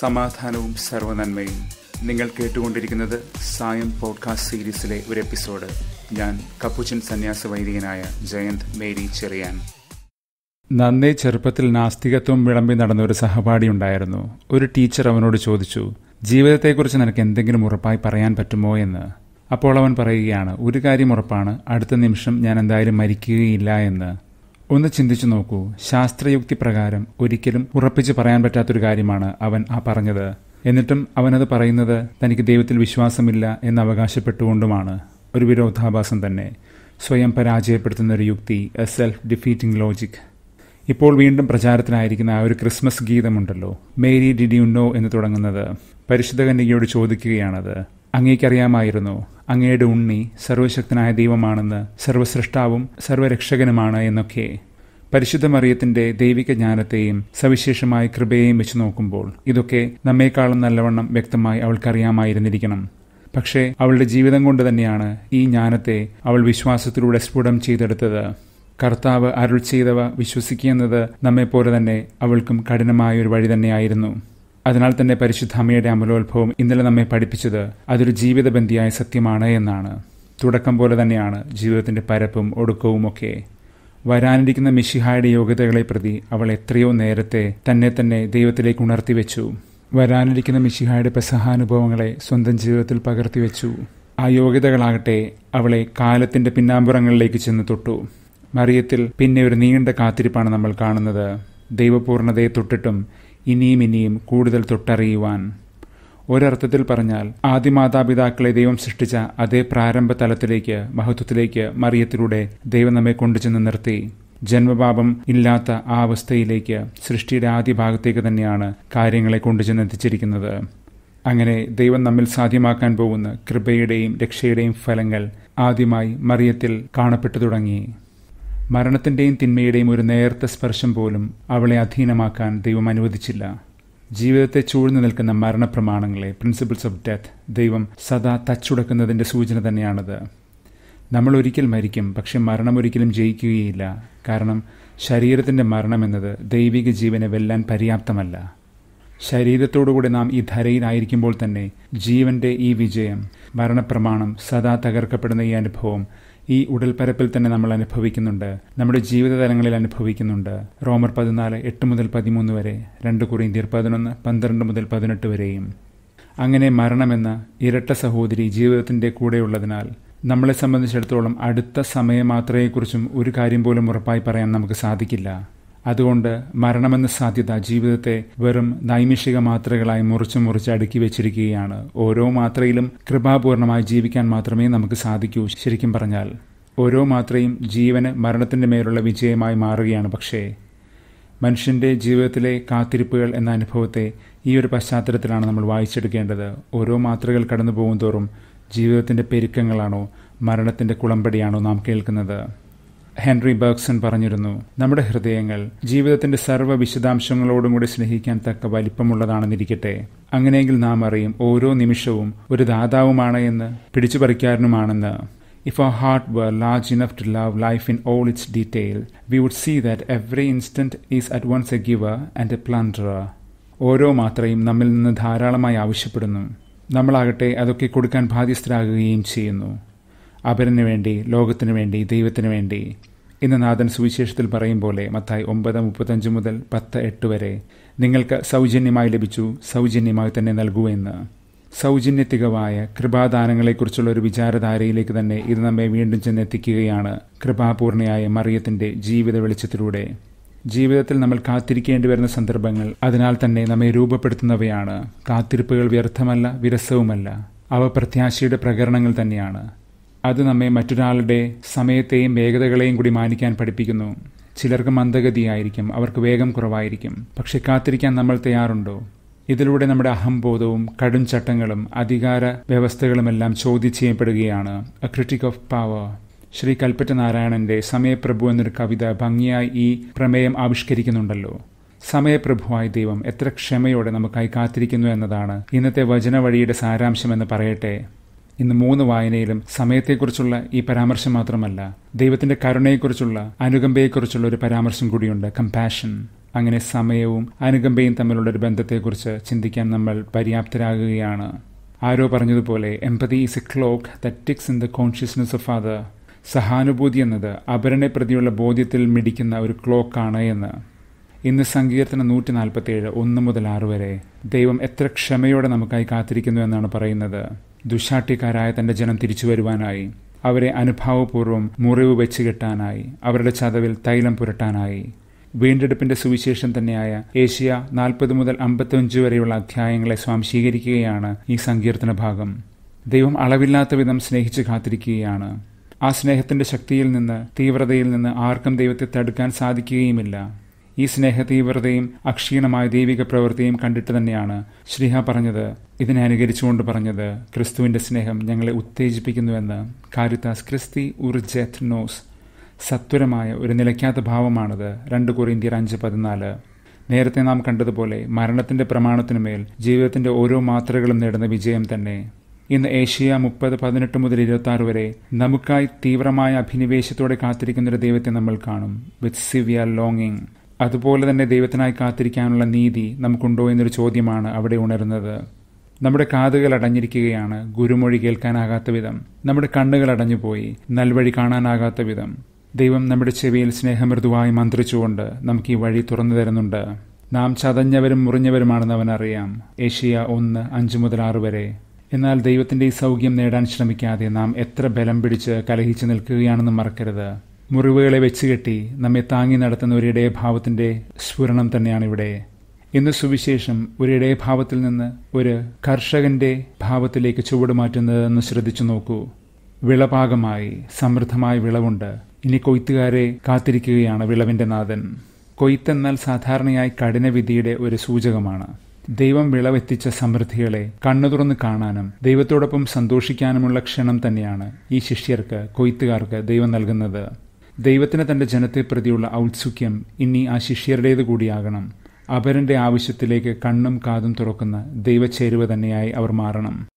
സമാധാനവും സർവനന്മയും നിങ്ങൾ കേട്ടുകൊണ്ടിരിക്കുന്നത് സായം പോഡ്കാസ്റ്റ് സീരീസിലെ ഒരു എപ്പിസോഡ് ഞാൻ കപ്പുച്ചൻ സന്യാസ വൈദികനായ ജയന്ത് മേരി ചെറിയാൻ നന്നേ ചെറുപ്പത്തിൽ നാസ്തികത്വം വിളമ്പി നടന്ന ഒരു സഹപാഠി ഉണ്ടായിരുന്നു ഒരു ടീച്ചർ അവനോട് ചോദിച്ചു ജീവിതത്തെക്കുറിച്ച് നിനക്ക് എന്തെങ്കിലും ഉറപ്പായി പറയാൻ പറ്റുമോ എന്ന് അപ്പോൾ അവൻ പറയുകയാണ് ഒരു കാര്യം ഉറപ്പാണ് അടുത്ത നിമിഷം ഞാൻ എന്തായാലും മരിക്കുകയില്ല എന്ന് ഒന്ന് ചിന്തിച്ചു നോക്കൂ ശാസ്ത്രയുക്തി പ്രകാരം ഒരിക്കലും ഉറപ്പിച്ച് പറയാൻ പറ്റാത്തൊരു കാര്യമാണ് അവൻ ആ പറഞ്ഞത് എന്നിട്ടും അവനത് പറയുന്നത് തനിക്ക് ദൈവത്തിൽ വിശ്വാസമില്ല എന്ന് അവകാശപ്പെട്ടുകൊണ്ടുമാണ് ഒരു വിരോധാഭാസം തന്നെ സ്വയം പരാജയപ്പെടുത്തുന്ന ഒരു യുക്തി എ സെൽഫ് ഡിഫീറ്റിംഗ് ലോജിക് ഇപ്പോൾ വീണ്ടും പ്രചാരത്തിലായിരിക്കുന്ന ആ ഒരു ക്രിസ്മസ് ഗീതമുണ്ടല്ലോ മേരി ഡിഡ് യു നോ എന്ന് തുടങ്ങുന്നത് പരിശുദ്ധ കന്യകയോട് ചോദിക്കുകയാണത് അങ്ങേക്കറിയാമായിരുന്നു അങ്ങയുടെ ഉണ്ണി സർവശക്തനായ ദൈവമാണെന്ന് സർവസൃഷ്ടാവും സർവരക്ഷകനുമാണ് എന്നൊക്കെ പരിശുദ്ധ മറിയത്തിന്റെ ദൈവിക ജ്ഞാനത്തെയും സവിശേഷമായ കൃപയെയും വെച്ച് നോക്കുമ്പോൾ ഇതൊക്കെ നമ്മേക്കാളും നല്ലവണ്ണം വ്യക്തമായി അവൾക്കറിയാമായിരുന്നിരിക്കണം പക്ഷേ അവളുടെ ജീവിതം കൊണ്ട് തന്നെയാണ് ഈ ജ്ഞാനത്തെ അവൾ വിശ്വാസത്തിലൂടെ സ്ഫുടം ചെയ്തെടുത്തത് കർത്താവ് അരുൾ ചെയ്തവ വിശ്വസിക്കുന്നത് നമ്മെപ്പോലെ തന്നെ അവൾക്കും കഠിനമായ ഒരു വഴി തന്നെയായിരുന്നു അതിനാൽ തന്നെ പരിശുദ്ധ അമ്മയുടെ അമലോത്ഭവം ഇന്നലെ നമ്മെ പഠിപ്പിച്ചത് അതൊരു ജീവിതബന്ധിയായ സത്യമാണ് എന്നാണ് തുടക്കം പോലെ തന്നെയാണ് ജീവിതത്തിന്റെ പരപ്പും ഒടുക്കവും ഒക്കെ വരാനിരിക്കുന്ന മിഷിഹായുടെ യോഗ്യതകളെ പ്രതി അവൾ എത്രയോ നേരത്തെ തന്നെ തന്നെ ദൈവത്തിലേക്ക് ഉണർത്തിവെച്ചു വരാനിരിക്കുന്ന മിഷിഹായുടെ പെസഹാനുഭവങ്ങളെ സ്വന്തം ജീവിതത്തിൽ പകർത്തിവെച്ചു ആ യോഗ്യതകളാകട്ടെ അവളെ കാലത്തിന്റെ പിന്നാമ്പുറങ്ങളിലേക്ക് ചെന്ന് തൊട്ടു മറിയത്തിൽ പിന്നെ ഒരു നീണ്ട കാത്തിരിപ്പാണ് നമ്മൾ കാണുന്നത് ദൈവപൂർണതയെ തൊട്ടിട്ടും ഇനിയും ഇനിയും കൂടുതൽ തൊട്ടറിയുവാൻ ഒരർത്ഥത്തിൽ പറഞ്ഞാൽ ആദിമാതാപിതാക്കളെ ദൈവം സൃഷ്ടിച്ച അതേ പ്രാരംഭ തലത്തിലേക്ക് മഹത്വത്തിലേക്ക് മറിയത്തിലൂടെ ദൈവം നമ്മെ കൊണ്ടുചെന്ന് നിർത്തി ജന്മപാപം ഇല്ലാത്ത ആ അവസ്ഥയിലേക്ക് സൃഷ്ടിയുടെ ആദ്യ ഭാഗത്തേക്ക് തന്നെയാണ് കാര്യങ്ങളെ കൊണ്ടുചെന്ന് എത്തിച്ചിരിക്കുന്നത് അങ്ങനെ ദൈവം നമ്മിൽ സാധ്യമാക്കാൻ പോകുന്ന കൃപയുടെയും രക്ഷയുടെയും ഫലങ്ങൾ ആദ്യമായി മറിയത്തിൽ കാണപ്പെട്ടു തുടങ്ങി മരണത്തിന്റെയും തിന്മയുടെയും ഒരു നേർത്ത സ്പർശം പോലും അവളെ അധീനമാക്കാൻ ദൈവം അനുവദിച്ചില്ല ജീവിതത്തെ ചൂഴ്ന്നു നിൽക്കുന്ന മരണപ്രമാണങ്ങളെ പ്രിൻസിപ്പിൾസ് ഓഫ് ഡെത്ത് ദൈവം സദാ തച്ചുടക്കുന്നതിന്റെ സൂചന തന്നെയാണത് നമ്മൾ ഒരിക്കൽ മരിക്കും പക്ഷെ മരണം ഒരിക്കലും ജയിക്കുകയില്ല കാരണം ശരീരത്തിന്റെ മരണമെന്നത് ദൈവിക ജീവനെ വെല്ലാൻ പര്യാപ്തമല്ല ശരീരത്തോടുകൂടി നാം ഈ ധരയിലായിരിക്കുമ്പോൾ തന്നെ ജീവന്റെ ഈ വിജയം മരണപ്രമാണം സദാ തകർക്കപ്പെടുന്ന ഈ അനുഭവം ഈ ഉടൽപ്പരപ്പിൽ തന്നെ നമ്മൾ അനുഭവിക്കുന്നുണ്ട് നമ്മുടെ ജീവിത തലങ്ങളിൽ അനുഭവിക്കുന്നുണ്ട് റോമർ പതിനാല് എട്ട് മുതൽ പതിമൂന്ന് വരെ രണ്ട് കുറിന്തിയർ പതിനൊന്ന് പന്ത്രണ്ട് മുതൽ പതിനെട്ട് വരെയും അങ്ങനെ മരണമെന്ന ഇരട്ട സഹോദരി ജീവിതത്തിന്റെ കൂടെയുള്ളതിനാൽ നമ്മളെ സംബന്ധിച്ചിടത്തോളം അടുത്ത സമയമാത്രയെക്കുറിച്ചും ഒരു കാര്യം പോലും ഉറപ്പായി പറയാൻ നമുക്ക് സാധിക്കില്ല അതുകൊണ്ട് മരണമെന്ന സാധ്യത ജീവിതത്തെ വെറും നൈമിഷിക മാത്രകളായി മുറിച്ചു മുറിച്ച് അടുക്കി വെച്ചിരിക്കുകയാണ് ഓരോ മാത്രയിലും കൃപാപൂർണമായി ജീവിക്കാൻ മാത്രമേ നമുക്ക് സാധിക്കൂ ശരിക്കും പറഞ്ഞാൽ ഓരോ മാത്രയും ജീവന് മരണത്തിന്റെ മേലുള്ള വിജയമായി മാറുകയാണ് പക്ഷേ മനുഷ്യന്റെ ജീവിതത്തിലെ കാത്തിരിപ്പുകൾ എന്ന അനുഭവത്തെ ഈ ഒരു പശ്ചാത്തലത്തിലാണ് നമ്മൾ വായിച്ചെടുക്കേണ്ടത് ഓരോ മാത്രകൾ കടന്നു പോകും തോറും ജീവിതത്തിന്റെ പെരുക്കങ്ങളാണോ മരണത്തിന്റെ കുളമ്പടിയാണോ നാം കേൾക്കുന്നത് ഹെൻറി ബർഗ്സൺ പറഞ്ഞിരുന്നു നമ്മുടെ ഹൃദയങ്ങൾ ജീവിതത്തിന്റെ സർവ്വ വിശദാംശങ്ങളോടും കൂടി സ്നേഹിക്കാൻ തക്ക വലിപ്പമുള്ളതാണെന്നിരിക്കട്ടെ അങ്ങനെയെങ്കിൽ നാം അറിയും ഓരോ നിമിഷവും ഒരു ദാതാവുമാണ് എന്ന് പിടിച്ചുപറിക്കാരനുമാണെന്ന് If our heart were large enough to love life in all its detail, we would see that every instant is at once a giver and a plunderer. ഓരോ മാത്രയും നമ്മിൽ നിന്ന് ധാരാളമായി ആവശ്യപ്പെടുന്നു നമ്മളാകട്ടെ അതൊക്കെ കൊടുക്കാൻ ബാധ്യസ്ഥരാകുകയും ചെയ്യുന്നു അപരന് വേണ്ടി ലോകത്തിനു വേണ്ടി ദൈവത്തിനു വേണ്ടി ഇന്ന് നാഥൻ സുവിശേഷത്തിൽ പറയും പോലെ മത്തായി ഒമ്പത് മുപ്പത്തഞ്ച് മുതൽ പത്ത് എട്ട് വരെ നിങ്ങൾക്ക് സൗജന്യമായി ലഭിച്ചു സൗജന്യമായി തന്നെ നൽകൂ എന്ന് സൗജന്യ തികവായ കൃപാദാനങ്ങളെക്കുറിച്ചുള്ള ഒരു വിചാരധാരയിലേക്ക് തന്നെ ഇത് നമ്മെ വീണ്ടും ചെന്നെത്തിക്കുകയാണ് കൃപാപൂർണയായ മറിയത്തിന്റെ ജീവിത വെളിച്ചത്തിലൂടെ ജീവിതത്തിൽ നമ്മൾ കാത്തിരിക്കേണ്ടി വരുന്ന സന്ദർഭങ്ങൾ അതിനാൽ തന്നെ നമ്മെ രൂപപ്പെടുത്തുന്നവയാണ് കാത്തിരിപ്പുകൾ വ്യർത്ഥമല്ല വിരസവുമല്ല അവ പ്രത്യാശയുടെ പ്രകരണങ്ങൾ തന്നെയാണ് അത് നമ്മെ മറ്റൊരാളുടെ സമയത്തെയും വേഗതകളെയും കൂടി മാനിക്കാൻ പഠിപ്പിക്കുന്നു ചിലർക്ക് മന്ദഗതിയായിരിക്കും അവർക്ക് വേഗം കുറവായിരിക്കും പക്ഷെ കാത്തിരിക്കാൻ നമ്മൾ തയ്യാറുണ്ടോ ഇതിലൂടെ നമ്മുടെ അഹംബോധവും കടും ചട്ടങ്ങളും അധികാര വ്യവസ്ഥകളുമെല്ലാം ചോദ്യം ചെയ്യപ്പെടുകയാണ് a critic of power Shri Kalpetta നാരായണന്റെ സമയപ്രഭു എന്നൊരു കവിത ഭംഗിയായി ഈ പ്രമേയം ആവിഷ്കരിക്കുന്നുണ്ടല്ലോ സമയപ്രഭുവായ ദൈവം എത്ര ക്ഷമയോടെ നമുക്കായി കാത്തിരിക്കുന്നു എന്നതാണ് ഇന്നത്തെ വചനവഴിയുടെ സാരാംശമെന്ന് പറയട്ടെ ഇന്ന് മൂന്ന് വായനയിലും സമയത്തെക്കുറിച്ചുള്ള ഈ പരാമർശം മാത്രമല്ല ദൈവത്തിന്റെ കരുണയെക്കുറിച്ചുള്ള അനുകമ്പയെക്കുറിച്ചുള്ള ഒരു പരാമർശം കൂടിയുണ്ട് കമ്പാഷൻ അങ്ങനെ സമയവും അനുകമ്പയും തമ്മിലുള്ള ഒരു ബന്ധത്തെക്കുറിച്ച് ചിന്തിക്കാൻ നമ്മൾ പര്യാപ്തരാകുകയാണ് ആരോ പറഞ്ഞതുപോലെ empathy is a clock that ticks in the consciousness of other സഹാനുഭൂതി എന്നത് അപരനെ പ്രതിയുള്ള ബോധ്യത്തിൽ മിടിക്കുന്ന ഒരു ക്ലോക്കാണ് എന്ന് ഇന്ന് സങ്കീർത്തനം നൂറ്റി നാൽപ്പത്തിയേഴ് ഒന്ന് മുതൽ ആറ് വരെ ദൈവം എത്ര ക്ഷമയോടെ നമുക്കായി കാത്തിരിക്കുന്നു എന്നാണ് പറയുന്നത് ദുശാട്ടിക്കാരായ തന്റെ ജനം തിരിച്ചു വരുവാനായി അവരെ അനുഭാവപൂർവ്വം മുറിവ് വെച്ച് കെട്ടാനായി അവരുടെ ചതവിൽ തൈലം പുരട്ടാനായി വീണ്ടെടുപ്പിന്റെ സുവിശേഷം തന്നെയായ ഏഷ്യ നാൽപ്പത് മുതൽ അമ്പത്തിയഞ്ച് വരെയുള്ള അധ്യായങ്ങളെ സ്വാംശീകരിക്കുകയാണ് ഈ സങ്കീർത്തന ഭാഗം ദൈവം അളവില്ലാത്ത വിധം സ്നേഹിച്ച് കാത്തിരിക്കുകയാണ് ആ സ്നേഹത്തിന്റെ ശക്തിയിൽ നിന്ന് തീവ്രതയിൽ നിന്ന് ആർക്കും ദൈവത്തെ തടുക്കാൻ സാധിക്കുകയുമില്ല ഈ സ്നേഹ തീവ്രതയും അക്ഷീണമായ ദൈവിക പ്രവൃത്തിയും കണ്ടിട്ട് തന്നെയാണ് ശ്രീഹ പറഞ്ഞത് ഇതിനെ അനുകരിച്ചുകൊണ്ട് പറഞ്ഞത് ക്രിസ്തുവിന്റെ സ്നേഹം ഞങ്ങളെ ഉത്തേജിപ്പിക്കുന്നുവെന്ന് കാരിത്താസ് ക്രിസ്തി ഉർജെത്ത് നോസ് സത്വരമായ ഒരു നിലയ്ക്കാത്ത ഭാവമാണത് രണ്ട് കൊറിന്ത്യർ അഞ്ച് പതിനാല് നേരത്തെ നാം കണ്ടതുപോലെ മരണത്തിന്റെ പ്രമാണത്തിനുമേൽ ജീവിതത്തിന്റെ ഓരോ മാത്രകളും നേടുന്ന വിജയം തന്നെ ഇന്ന് ഏഷ്യ മുപ്പത് പതിനെട്ട് മുതൽ ഇരുപത്തി ആറ് വരെ നമുക്കായി തീവ്രമായ അഭിനിവേശത്തോടെ കാത്തിരിക്കുന്ന ഒരു ദൈവത്തെ നമ്മൾ കാണും വിത്ത് സിവിയർ ലോങ്ങിങ് അതുപോലെ തന്നെ ദൈവത്തിനായി കാത്തിരിക്കാനുള്ള നീതി നമുക്കുണ്ടോ എന്നൊരു ചോദ്യമാണ് അവിടെ ഉണരുന്നത് നമ്മുടെ കാതുകൾ അടഞ്ഞിരിക്കുകയാണ് ഗുരുമൊഴി കേൾക്കാനാകാത്ത വിധം നമ്മുടെ കണ്ണുകൾ അടഞ്ഞുപോയി നൽവഴി കാണാനാകാത്ത വിധം ദൈവം നമ്മുടെ ചെവിയിൽ സ്നേഹമൃദുവായി മന്ത്രിച്ചുകൊണ്ട് നമുക്ക് ഈ വഴി തുറന്നു തരുന്നുണ്ട് നാം ചതഞ്ഞവരും മുറിഞ്ഞവരുമാണെന്ന് അവനറിയാം ഏഷ്യ ഒന്ന് അഞ്ചു മുതൽ ആറ് വരെ എന്നാൽ ദൈവത്തിന്റെ ഈ സൗഖ്യം നേടാൻ ശ്രമിക്കാതെ നാം എത്ര ബലം പിടിച്ച് കലഹിച്ചു നിൽക്കുകയാണെന്ന് മറക്കരുത് മുറിവുകളെ വെച്ചുകെട്ടി നമ്മെ താങ്ങി നടത്തുന്ന ഒരു ഇടയഭാവത്തിന്റെ സ്ഫുരണം തന്നെയാണ് ഇവിടെ ഇന്ന് സുവിശേഷം ഒരു ഇടയഭാവത്തിൽ നിന്ന് ഒരു കർഷകന്റെ ഭാവത്തിലേക്ക് ചുവടുമാറ്റുന്നതെന്ന് ശ്രദ്ധിച്ചു നോക്കൂ വിളപാകമായി സമൃദ്ധമായ വിളവുണ്ട് ഇനി കൊയ്ത്തുകാരെ കാത്തിരിക്കുകയാണ് വിളവിന്റെ നാഥൻ കൊയ്ത്തെന്നാൽ സാധാരണയായി കഠിനവിധിയുടെ ഒരു സൂചകമാണ് ദൈവം വിളവെത്തിച്ച സമൃദ്ധികളെ കണ്ണു തുറന്ന് കാണാനും ദൈവത്തോടൊപ്പം സന്തോഷിക്കാനുമുള്ള ക്ഷണം തന്നെയാണ് ഈ ശിഷ്യർക്ക് കൊയ്ത്തുകാർക്ക് ദൈവം നൽകുന്നത് ദൈവത്തിന് തന്റെ ജനത്തെ പ്രതിയുള്ള ഔത്സുക്യം ഇനി ആ ശിഷ്യരുടേത് കൂടിയാകണം അപരന്റെ ആവശ്യത്തിലേക്ക് കണ്ണും കാതും തുറക്കുന്ന ദൈവച്ചേരുവ തന്നെയായി അവർ മാറണം